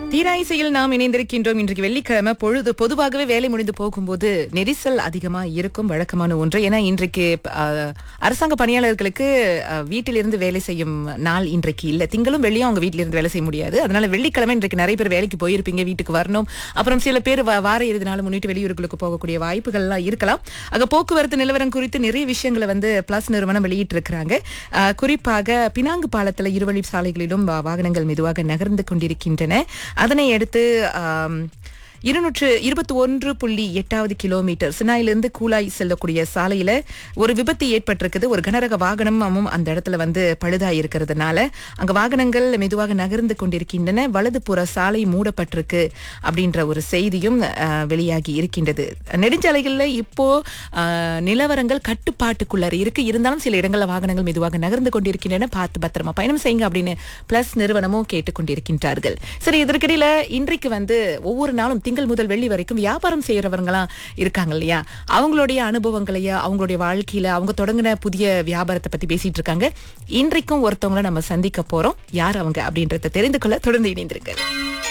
தீராயிசையில் நாம் இணைந்திருக்கின்றோம் இன்றைக்கு வெள்ளிக்கிழமை பொழுது பொதுவாகவே வேலை முடிந்து போகும்போது நெரிசல் அதிகமா இருக்கும் வழக்கமான ஒன்று ஏன்னா இன்றைக்கு அஹ், அரசாங்க பணியாளர்களுக்கு அஹ், வீட்டிலிருந்து வேலை செய்யும் நாள் இன்றைக்கு இல்ல திங்களும் வெள்ளியும் அவங்க வீட்டில இருந்து வேலை செய்ய முடியாது அதனால வெள்ளிக்கிழமை இன்றைக்கு நிறைய பேர் வேலைக்கு போயிருப்பீங்க வீட்டுக்கு வரணும் அப்புறம் சில பேர் வா- வார இறுதி நாள் முன்னிட்டு வெளியூர்களுக்கு போகக்கூடிய வாய்ப்புகள்லாம் இருக்கலாம் ஆக போக்குவரத்து நிலவரம் குறித்து நிறைய விஷயங்களை வந்து பிளஸ் நிறுவனம் வெளியிட்டு இருக்கிறாங்க குறிப்பாக பினாங்கு பாலத்துல இருவழி சாலைகளிலும் வா- வாகனங்கள் மெதுவாக நகர்ந்து கொண்டிருக்கின்றன அதனை அடுத்து ஆம், இருநூற்று இருபத்தி ஒன்று புள்ளி எட்டாவது கிலோமீட்டர் சினாயிலிருந்து கூலாய் செல்லக்கூடிய சாலையில ஒரு விபத்து ஏற்பட்டிருக்குது ஒரு கனரக வாகனமும் அந்த இடத்துல வந்து பழுதாய் இருக்கிறதுனால அங்க வாகனங்கள் மெதுவாக நகர்ந்து கொண்டிருக்கின்றன வலதுபுற சாலை மூடப்பட்டிருக்கு அப்படின்ற ஒரு செய்தியும் அஹ், வெளியாகி இருக்கின்றது நெடுஞ்சாலைகள்ல இப்போ அஹ், நிலவரங்கள் கட்டுப்பாட்டுக்குள்ளார இருக்கு இருந்தாலும் சில இடங்கள்ல வாகனங்கள் மெதுவாக நகர்ந்து கொண்டிருக்கின்றன பார்த்து பத்திரமா பயணம் செய்யுங்க அப்படின்னு பிளஸ் நிறுவனமும் கேட்டுக்கொண்டிருக்கின்றார்கள் சரி இதற்கிடையில இன்றைக்கு வந்து ஒவ்வொரு நாளும் திங்கள் முதல் வெள்ளி வரைக்கும் வியாபாரம் செய்யறவங்களாம் இருக்காங்க இல்லையா அவங்களுடைய அனுபவங்களையா அவங்களுடைய வாழ்க்கையில அவங்க தொடங்கின புதிய வியாபாரத்தை பத்தி பேசிட்டு இருக்காங்க இன்றைக்கும் ஒருத்தவங்கள நம்ம சந்திக்க போறோம் யார் அவங்க அப்படின்றத தெரிந்து கொள்ள தொடர்ந்து இணைந்திருக்க